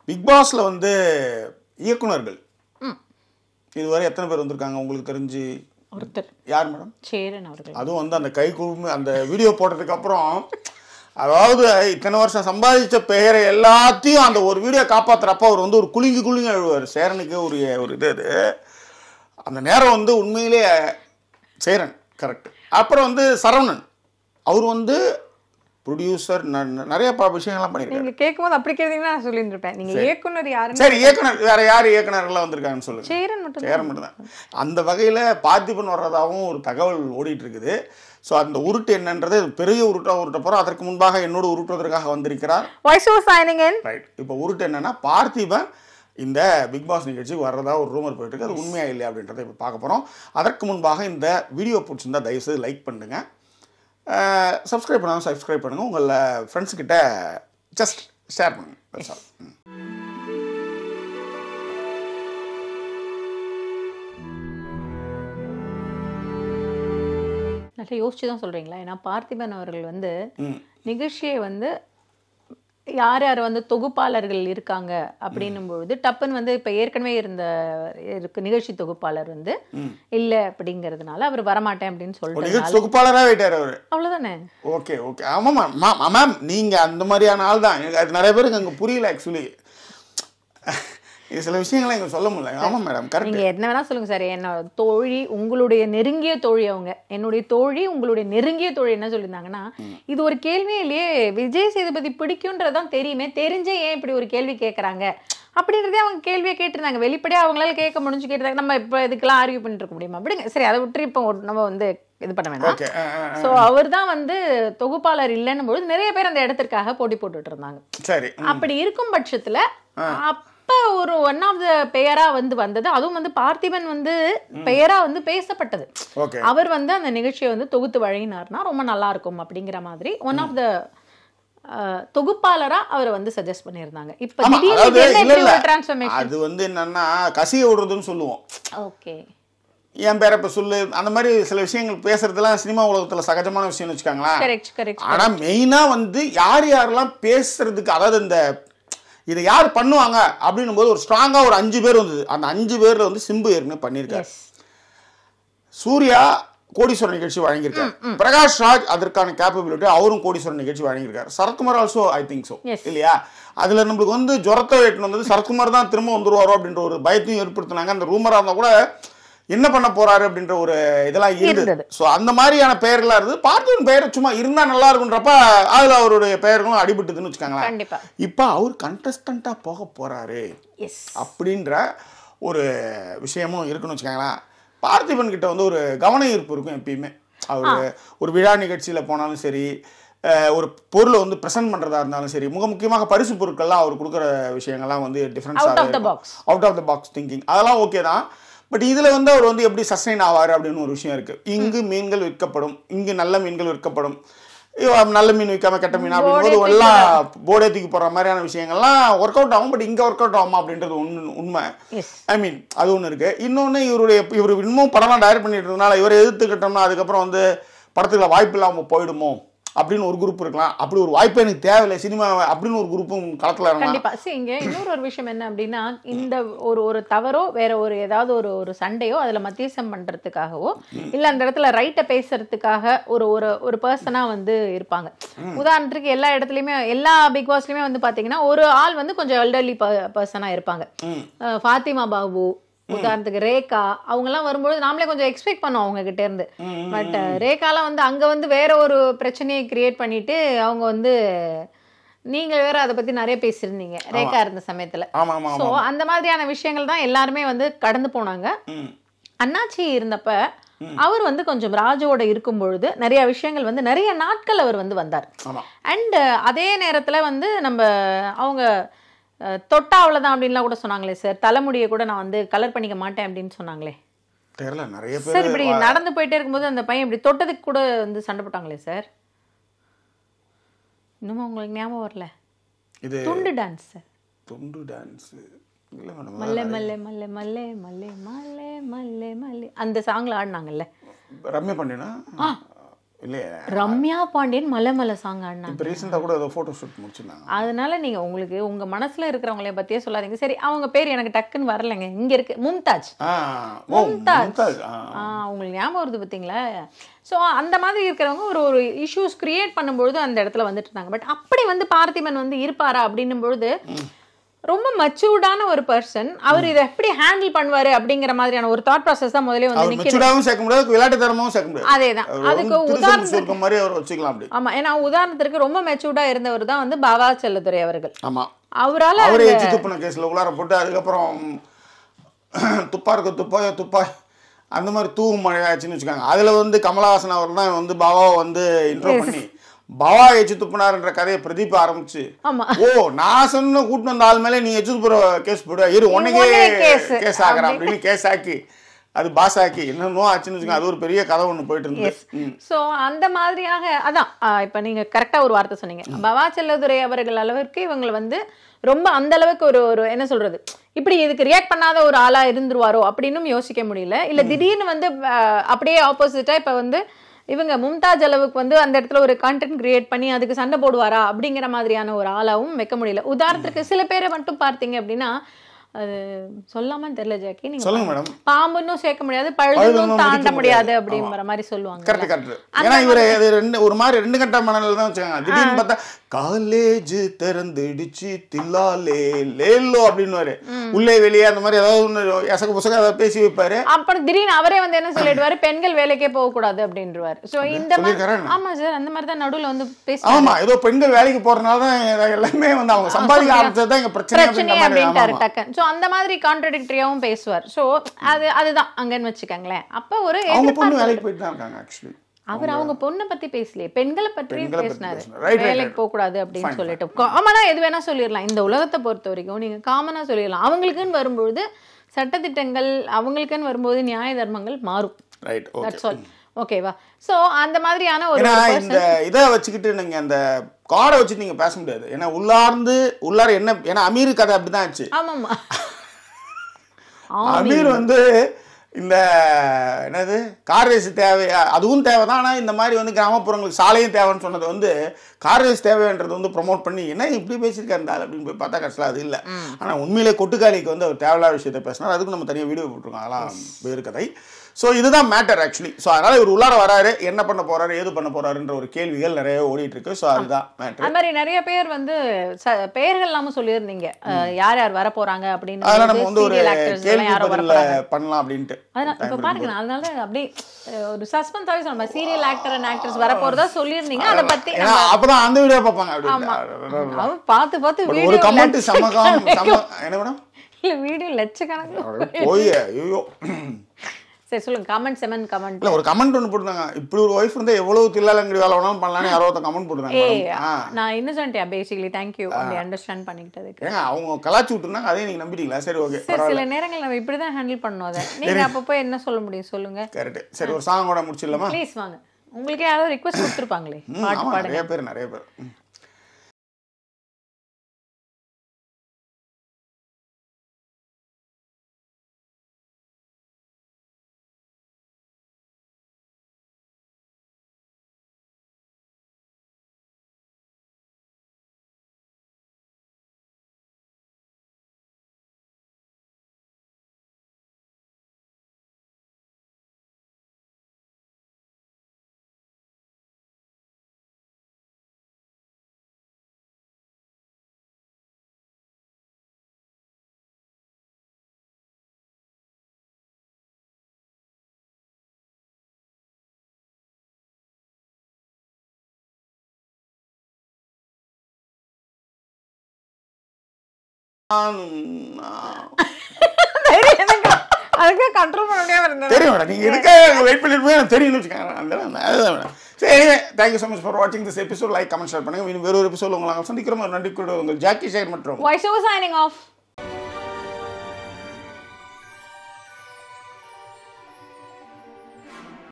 Big பாஸ்ல வந்து இயக்குனர்கள் ம் இதுவரை எத்தனை பேர் வந்திருக்காங்க உங்களுக்கு தெரிஞ்சு ஒருத்தர் யார் மேடம் சேரன் அவர்கள் அதுவும் வந்து அந்த கை குழுமி அந்த வீடியோ போட்டதுக்கு அப்புறம் அதாவது இத்தனை வருஷம் சம்பாதிச்ச பெயரை எல்லாத்தையும் அந்த ஒரு வீடியோ காப்பாத்துறப்ப அவர் வந்து ஒரு குலுங்கி குலுங்கி அழுவார் சேரனுக்கு ஒரு ஒரு இது அது அந்த நேரம் வந்து உண்மையிலேயே சேரன் கரெக்ட் அப்புறம் வந்து சரவணன் அவர் வந்து ப்ரொடியூசர் நிறைய ப விஷயங்கள்லாம் பண்ணியிருக்காரு நீங்க கேட்கும்போது அப்படி கேட்டீங்கன்னா நான் சொல்லியிருந்திருப்பேன் நீங்க இயக்குனர் யாருன்னு சரி இயக்குனர் வேற யார் இயக்குனர்கள்லாம் வந்திருக்காங்கன்னு சொல்லுங்க சேரன் மட்டும் சேரம் மட்டும்தான் அந்த வகையில் பார்த்திபன் வர்றதாகவும் ஒரு தகவல் ஓடிட்டு இருக்குது ஸோ அந்த உருட்டு என்னன்றது பெரிய உருட்டாக உருட்ட போகிறோம் அதற்கு முன்பாக என்னோடு உருட்டுவதற்காக வந்திருக்கிறார் voice over signing in right இப்போ உருட்டு என்னன்னா பார்த்திபன் இந்த பிக் பாஸ் நிகழ்ச்சிக்கு வர்றதா ஒரு ரூமர் போயிட்டு இருக்கு அது உண்மையா இல்லையா அப்படின்றத இப்போ பார்க்க போகிறோம் அதற்கு முன்பாக இந்த வீடியோ பிடிச்சிருந்தா தயவுசெய்து லைக் பண்ணுங்க சப்ஸ்கிரைப் பண்ணாலும் சப்ஸ்கிரைப் பண்ணுங்கள் உங்களில் ஃப்ரெண்ட்ஸ்கிட்ட ஜஸ்ட் ஷேர் பண்ணுங்க That's all. ம். நல்லா யோசிச்சு தான் சொல்றீங்களா ஏன்னா பார்த்திபன் அவர்கள் வந்து ம் நிகழ்ச்சியை வந்து யார் யார் வந்து தொகுப்பாளர்கள் இருக்காங்க அப்படின்னும் பொழுது டப்புன்னு வந்து இப்போ ஏற்கனவே இருந்த இருக்கு நிகழ்ச்சி தொகுப்பாளர் வந்து இல்லை அப்படிங்கிறதுனால அவர் வரமாட்டேன் அப்படின்னு ஒரு சொல்லிட்டு நிகழ்ச்சி தொகுப்பாளராக போயிட்டார் அவர் அவ்வளோதானே ஓகே ஓகே ஆமாம் மேம் மேம் நீங்கள் அந்த மாதிரியான ஆள் தான் எனக்கு அது நிறைய பேருக்கு அங்கே புரியல ஆக்சுவலி இது சில விஷயங்களை எங்க சொல்ல முடியல ஆமாம் மேடம் கரெக்ட் நீங்க என்ன வேணா சொல்லுங்க சார் என்னோட தோழி உங்களுடைய நெருங்கிய தோழி அவங்க என்னுடைய தோழி உங்களுடைய நெருங்கிய தோழி என்ன சொல்லியிருந்தாங்கன்னா இது ஒரு கேள்வியே இல்லையே விஜய் சேதுபதி பிடிக்குன்றதான் தெரியுமே தெரிஞ்சே ஏன் இப்படி ஒரு கேள்வி கேட்கறாங்க அப்படின்றதே அவங்க கேள்வியை கேட்டிருந்தாங்க வெளிப்படையா அவங்களால கேட்க முடிஞ்சு கேட்டிருந்தாங்க நம்ம இப்போ இதுக்கெல்லாம் ஆர்கியூ பண்ணிட்டு இருக்க முடியுமா அப்படிங்க சரி அதை விட்டு இப்போ ஒரு- நம்ம வந்து இது பண்ண வேணாம் ஓகே ஸோ அவர் தான் வந்து தொகுப்பாளர் இல்லைன்னும் பொழுது நிறைய பேர் அந்த இடத்திற்காக போட்டி போட்டுட்டு இருந்தாங்க சரி ம். அப்படி இருக்கும் பட்சத்துல அப்ப ஒரு ஒன் ஆஃப் த பெயரா வந்து வந்தது அதுவும் வந்து பார்த்திபன் வந்து பெயரா வந்து பேசப்பட்டது ஓகே அவர் வந்து அந்த நிகழ்ச்சியை வந்து தொகுத்து வழங்கினார்னா ரொம்ப நல்லா இருக்கும் அப்படிங்கிற மாதிரி ஒன் ஆஃப் த தொகுப்பாளரா அவர் வந்து சஜஸ்ட் பண்ணியிருந்தாங்க இப்ப ஆமா திடீர்னு அதாவது என்ன இல்ல இப்படி இல்ல ஒரு டிரான்ஸ்ஃபர்மேஷன் அது வந்து என்னன்னா கசிய விடுறதுன்னு சொல்லுவோம் ஓகே என் பேரை இப்ப சொல்லு அந்த மாதிரி சில விஷயங்கள் பேசுறதுலாம் சினிமா உலகத்துல சகஜமான விஷயம்னு வச்சுக்கோங்களேன் கரெக்ட் கரெக்ட் ஆனா மெயினா வந்து யார் யாரெல்லாம் பேசுறதுக்கு அதாவது இந்த இதை யார் பண்ணுவாங்க அப்படின்னும் போது ஒரு ஸ்ட்ராங்கா ஒரு அஞ்சு பேர் வந்தது அந்த அஞ்சு பேர்ல வந்து சிம்பு ஏற்கனவே பண்ணியிருக்காரு எஸ் சூர்யா கோடீஸ்வரன் நிகழ்ச்சி வழங்கியிருக்காரு பிரகாஷ் ராஜ் அதற்கான கேப்பபிலிட்டி அவரும் கோடீஸ்வரன் நிகழ்ச்சி வழங்கியிருக்காரு Sarathkumar also I think so Yes. இல்லையா அதுல நம்மளுக்கு வந்து ஜுரத்தை வெட்டினு வந்தது சரத்குமார் தான் திரும்ப வந்துருவாரோ அப்படின்ற ஒரு பயத்தையும் ஏற்படுத்தினாங்க அந்த ரூமரா இருந்தா கூட என்ன பண்ண போறாரு அப்படின்ற ஒரு இதெல்லாம் இருந்தது இருந்தது. ஸோ அந்த மாதிரியான பெயர்களா இருந்தது பார்த்திபன் பெயர் சும்மா இருந்தா நல்லா இருக்குன்றப்ப அதுல அவருடைய பெயர்களும் அடிபட்டுதுன்னு வச்சுக்கோங்களேன் கண்டிப்பா இப்போ அவர் கண்டஸ்டண்டா போக போறாரு எஸ் அப்படின்ற ஒரு விஷயமும் இருக்குன்னு வச்சுக்கோங்களேன் பார்த்திபன் கிட்ட வந்து ஒரு கவன ஈர்ப்பு இருக்கும் எப்பயுமே அவர் ஒரு விழா நிகழ்ச்சியில் போனாலும் சரி அஹ், ஒரு பொருளை வந்து ப்ரெசென்ட் பண்ணுறதா இருந்தாலும் சரி மிக முக்கியமாக பரிசு பொருட்கள்லாம் அவர் கொடுக்குற விஷயங்கள்லாம் வந்து Out of the டிஃப்ரென்ஸாக box. Out of the box thinking அதெல்லாம் ஓகே தான் பட் இதில் வந்து அவர் வந்து எப்படி சஸ்டைன் ஆவார் அப்படின்னு ஒரு விஷயம் இருக்குது இங்கு மீன்கள் விற்கப்படும் இங்கு நல்ல மீன்கள் விற்கப்படும் இவ நல்ல மீன் விற்காம கெட்ட மீன் அப்படிங்கும்போது போர்டே எல்லாம் போர்டே தூக்கி போடுற மாதிரியான விஷயங்கள்லாம் ஒர்க் அவுட் ஆகும் பட் இங்கே ஒர்க் அவுட் ஆகுமா அப்படின்றது உண்மை உண்மை எஸ் ஐ மீன் அது ஒன்று இருக்கு இன்னொன்று இவருடைய இவர் இன்னமும் படம்லாம் டைரக்ட் பண்ணிட்டு இருக்கனால இவரை எதிர்த்துக்கிட்டோம்னா அதுக்கப்புறம் வந்து படத்துக்குள்ள வாய்ப்பு இல்லாமல் போயிடுமோ அப்படின்னு ஒரு குரூப் இருக்கலாம் அப்படி ஒரு வாய்ப்பு எனக்கு தேவையில்லை சினிமா அப்படின்னு ஒரு குரூப்பும் களத்தில் இறங்கலாம் கண்டிப்பா சரி இங்க இன்னொரு ஒரு விஷயம் என்ன அப்படின்னா இந்த ஒரு ஒரு தவறோ வேற ஒரு ஏதாவது ஒரு ஒரு சண்டையோ அதுல மத்தியசம் பண்றதுக்காகவோ இல்ல அந்த இடத்துல ரைட்டை பேசுறதுக்காக ஒரு ஒரு ஒரு பர்சனா வந்து இருப்பாங்க உதாரணத்துக்கு எல்லா இடத்துலயுமே எல்லா பிக் பாஸ்லயுமே வந்து பாத்தீங்கன்னா ஒரு ஆள் வந்து கொஞ்சம் எல்டர்லி பர்சனா இருப்பாங்க ம். அஹ் ஃபாத்திமா பாபு உதாரணத்துக்கு ரேகா அவங்கெல்லாம் வரும்போது நாமளே கொஞ்சம் எக்ஸ்பெக்ட் பண்ணோம் அவங்க கிட்ட இருந்து பட் ரேகாலாம் வந்து அங்க வந்து வேற ஒரு பிரச்சனையை கிரியேட் பண்ணிட்டு அவங்க வந்து நீங்க வேற அதை பத்தி நிறைய பேசியிருந்தீங்க ரேகா இருந்த சமயத்துல ஆமாம் ஆமாம் சோ அந்த மாதிரியான விஷயங்கள் தான் எல்லாருமே வந்து கடந்து போனாங்க ம் அண்ணாச்சி இருந்தப்ப அவர் வந்து கொஞ்சம் ராஜோட இருக்கும் பொழுது நிறைய விஷயங்கள் வந்து நிறைய நாட்கள் அவர் வந்து வந்தார் ஆமாம் அண்ட் அதே நேரத்துல வந்து நம்ம அவங்க அஹ், தொட்டா அவ்வளவுதான் அப்படின்லாம் கூட சொன்னாங்களே சார் தலைமுடியை கூட நான் வந்து கலர் பண்ணிக்க மாட்டேன் அப்படின்னு சொன்னாங்களே தெரியல நிறைய சார் பேர் இப்படி நடந்து போயிட்டே இருக்கும்போது அந்த பையன் இப்படி தொட்டதுக்கு கூட வந்து சண்டை போட்டாங்களே சார் இன்னும் உங்களுக்கு ஞாபகம் வரல இது துண்டு டான்ஸ் சார் துண்டு டான்ஸ் இல்லை மேடம் மல்லே மல்லே மல்லே மல்லே மல்லே மல்லே மல்லே மல்லே அந்த சாங்ல ஆடினாங்கல்ல ரம்யா பண்ணினா இல்லையே ரம்யா பாண்டியன் மலை மலை சாங் ஆடினாங்க இப்போ ரீசெண்டாக கூட ஏதோ ஃபோட்டோ ஷூட் முடிச்சிருந்தாங்க அதனால நீங்க உங்களுக்கு உங்க மனசுல இருக்கிறவங்கள பத்தியே சொல்லாதீங்க சரி அவங்க பேர் எனக்கு டக்குன்னு வரலைங்க இங்க இருக்கு மும்தாஜ் ஆ ஓ மும்தாஜ். மும்தாஜ் ஆ ஆ உங்களுக்கு ஞாபகம் வருது பார்த்தீங்களா ஸோ அந்த மாதிரி இருக்கிறவங்க ஒரு ஒரு இஷ்யூஸ் கிரியேட் பண்ணும்பொழுது அந்த இடத்துல வந்துட்டு இருந்தாங்க பட் அப்படி வந்து பார்த்திபன் வந்து இருப்பாரா அப்படின்னும் பொழுது ரொம்ப மெச்சூர்டான ஒரு பர்சன் அவர் இதை எப்படி ஹேண்டில் பண்ணுவாரு அப்படிங்கிற மாதிரியான ஒரு தாட் ப்ராசஸ் தான் முதல்ல வந்து அவர் நிக்குது மெச்சூர்டாகவும் சேர்க்க முடியாது விளையாட்டு தரமாகவும் சேர்க்க முடியாது அதேதான் அவர் அதுக்கு வந்து திருசம் உதாரணத்துக்கு சுருக்கம் மாதிரி அவர் வச்சுக்கலாம் அப்படி ஆமா ஏன்னா உதாரணத்திற்கு ரொம்ப மெச்சூர்டா இருந்தவர் தான் வந்து பாபா செல்லதுரை அவர்கள் ஆமாம் அவரால அவரே எச்சு துப்புன கேஸில் உள்ளார போட்டு அதுக்கப்புறம் துப்பா இருக்க துப்பாய துப்பா அந்த மாதிரி தூவு மழை ஆச்சுன்னு வச்சுக்காங்க அதில் வந்து கமலஹாசன் அவர் தான் வந்து பாபாவை வந்து இன்ட்ரோ பண்ணி பாபா எச்சு துப்புனாருன்ற கதையை பிரதீப் ஆரம்பிச்சு ஆமா ஓ நான் சொன்ன கூட்டு வந்த ஆள் மேலே நீ எச்சு துப்புற கேஸ் போடுவா இரு உனக்கே உடனே case. கேஸ் ஆகிற அப்படின்னு கேஸ் ஆக்கி அது பாஸ் ஆக்கி என்னென்னோ ஆச்சுன்னு வச்சுக்கோங்க அது ஒரு பெரிய கதை ஒன்று போயிட்டு இருந்தது ம். சோ அந்த மாதிரியாக அதான் ஆ, இப்ப நீங்க கரெக்டா ஒரு வார்த்தை சொன்னீங்க பவா செல்லதுரை அவர்கள் அளவிற்கு இவங்க வந்து ரொம்ப அந்த அளவுக்கு ஒரு ஒரு என்ன சொல்றது இப்படி இதுக்கு ரியாக்ட் பண்ணாத ஒரு ஆளா இருந்துருவாரோ அப்படின்னும் யோசிக்க முடியல இல்ல திடீர்னு வந்து ஆ, அப்படியே ஆப்போசிட்டா இப்ப வந்து இவங்க மும்தாஜ் அளவுக்கு வந்து அந்த இடத்துல ஒரு கண்டென்ட் கிரியேட் பண்ணி அதுக்கு சண்டை போடுவாரா அப்படிங்கிற மாதிரியான ஒரு ஆளாவும் வைக்க முடியல உதாரணத்துக்கு சில பேரை மட்டும் பார்த்தீங்க அப்படின்னா அது சொல்லாமன்னு தெரியல ஜாக்கி நீங்க சொல்லுங்க மேடம் பாம்புன்னும் சேர்க்க முடியாது பழுதுன்னும் பழுதுன்னும் தாண்ட மிதிக்க முடியாது முடியாது. அப்படிங்கிற மாதிரி சொல்லுவாங்க கரெக்ட் கரெக்ட் ஏன்னா இவர் அது ரெண்டு ஒரு மாதிரி ரெண்டு கட்ட மணல் தான் வச்சுக்காங்க திடீர்னு பார்த்தா காலேஜ் திறந்துடுச்சு தில்லாலே லேலோ அப்படின்னு உள்ளே வெளியே அந்த மாதிரி ஏதாவது ஒன்று எசக புசக ஏதாவது பேசி வைப்பாரு அப்புறம் திடீர்னு அவரே வந்து என்ன சொல்லிடுவாரு பெண்கள் வேலைக்கே போக கூடாது அப்படின்றவாரு சோ இந்த மாதிரி சொல்லியிருக்காரா என்ன? ஆமா சார் அந்த மாதிரி தான் நடுவுல வந்து பேசி ஆமா ஏதோ பெண்கள் வேலைக்கு போறதுனால தான் எ- எல்லாமே வந்து அவங்க சம்பாதிக்க ஆரம்பிச்சது தான் இங்க பிரச்சனை பிரச்சனை அப்படின்ற மாதிரி அப்படின்ட்டாரு ஆமா, ஆமா. டக்குன்னு சோ அந்த மாதிரி கான்ட்ரடிக்டரியாவும் பேசுவார் சோ அது அதுதான் அங்கன்னு வச்சுக்கோங்களேன் அப்ப ஒரு அவங்க பொண்ணு எதிர்பார்ப்பு வேலைக்கு போயிட்டு தான் இருக்காங்க ஆக்சுவலி அவர் அவங்க பொண்ணை பத்தி பேசலையே பெண்களை பற்றி பெண்களை பத்தி பேசினாரு பேசினாரு. Right, right, வேலைக்கு right. போக கூடாது அப்படின்னு சொல்லிட்டு காமனா எது வேணா சொல்லிடலாம் இந்த உலகத்தை பொறுத்த வரைக்கும் நீங்க காமனா சொல்லிடலாம் அவங்களுக்குன்னு வரும்பொழுது சட்டதிட்டங்கள் அவங்களுக்குன்னு வரும்போது நியாய தர்மங்கள் மாறும் ரைட் ஓகே தட்ஸ் ஆல் ஓகேவா சோ அந்த மாதிரியான ஒரு ஏன்னா person- இந்த இதை வச்சுக்கிட்டு நீங்க அந்த காடை வச்சு நீங்க பேச முடியாது ஏன்னா உள்ளார்ந்து உள்ளார என்ன ஏன்னா அமீர் கதை அப்படிதான் ஆச்சு ஆமாமா அமீர் வந்து இந்த என்னது கார் ரேஸ் தேவை அதுவும் தேவை தான் ஆனால் இந்த மாதிரி வந்து கிராமப்புறங்களுக்கு சாலையும் தேவைன்னு சொன்னது வந்து கார் ரேஸ் தேவைன்றது வந்து ப்ரொமோட் பண்ணி என்ன இப்படி பேசியிருக்காரு இந்த ஆள் அப்படின்னு போய் பார்த்தா கடைசியில் அது இல்லை ஆனால் உண்மையிலே கொட்டுக்காளிக்கு வந்து அவர் தேவையில்லாத விஷயத்தை பேசினார் அதுக்கு நம்ம தனியாக வீடியோ போட்டிருக்கோம் அதெல்லாம் வேறு கதை ஸோ இதுதான் மேட்டர் ஆக்சுவலி ஸோ அதனால் இவர் உள்ளார வராரு என்ன பண்ண போறாரு ஏது பண்ண போறாருன்ற ஒரு கேள்விகள் நிறைய ஓடிட்டு இருக்கு ஸோ அதுதான் மேட்டர் அது மாதிரி நிறைய பேர் வந்து ச- பெயர்கள் இல்லாம சொல்லியிருந்தீங்க அஹ், யார் யார் வர போறாங்க அப்படின்னு அதெல்லாம் நம்ம வந்து ஒரு serial actors எல்லாம் கேள்வி யாரோ வர பதில்ல போறாங்க பண்ணலாம் அப்படின்ட்டு அதான் இப்ப பாருங்க நான் அதனால அப்படியே அஹ், ஒரு சஸ்பென்ஸாவே சொல்லுங்க சீரியல் ஆக்டர் அண்ட் ஆக்ட்ரஸ் வர போறதா சொல்லியிருந்தீங்க அதை பத்தி ஏன்னா அப்பதான் அந்த வீடியோ பார்ப்பாங்க ஆமா அப்படி அவன் பார்த்து பார்த்து ஒரு வீடியோ கமெண்ட் சமகம் சம என்ன மேடம் இல்ல வீடியோ லட்சக்கணக்கில் போய் ஐயோ சரி சொல்லுங்க கமெண்ட் செமன் கமெண்ட் இல்ல ஒரு கமெண்ட் ஒன்று போட்டுருந்தாங்க இப்படி ஒரு ஒய்ஃப் இருந்தா எவ்வளவு தில்லாலங்கடி வேலை வேணாலும் பண்ணலாம்னு யாரோ ஒருத்தன் கமெண்ட் போட்டுருந்தாங்க ஏய் madam. ஆ நான் இன்னசென்ட்டியா பேசிக்கலி தேங்க்யூ அப்படி அண்டர்ஸ்டாண்ட் பண்ணிக்கிட்டதுக்கு ஏங்க அவங்க கலாச்சி விட்டுருந்தாங்க அதே நீங்க நம்பிட்டீங்களா சரி ஓகே சரி சில நேரங்கள் நம்ம இப்படிதான் ஹேண்டில் பண்ணணும் அதை நீங்க அப்பப்போ என்ன சொல்ல முடியும் சொல்லுங்க கரெக்ட் சரி ஒரு சாங் கூட முடிச்சிடலாமா ப்ளீஸ் வாங்க உங்களுக்கு யாராவது ரிக்வஸ்ட் கொடுத்துருப்பாங்களே ம், பாட்டு ஆமா பாடுங்க நிறைய பேர் நிறைய பேர் ம். நான் அதுக்கு கண்ட்ரோல் பண்ண முடியாம இருந்தது தெரியும் மேடம் நீங்கள் எதுக்காக வெயிட் பண்ணிட்டு போய் எனக்கு தெரியும்னு வச்சுக்கோங்க அந்த அதுதான் மேடம் சரி anyway thank you so much for வாட்சிங் this episode like comment share பண்ணுங்க இன்னும் வேறு ஒரு எபிசோட் உங்களை நாங்கள் சந்திக்கிறோம் ஒரு நன்றி கூட உங்கள் ஜாக்கி ஷேர் மற்றும் வாய்ஸ் ஓவர் சைனிங் ஆஃப்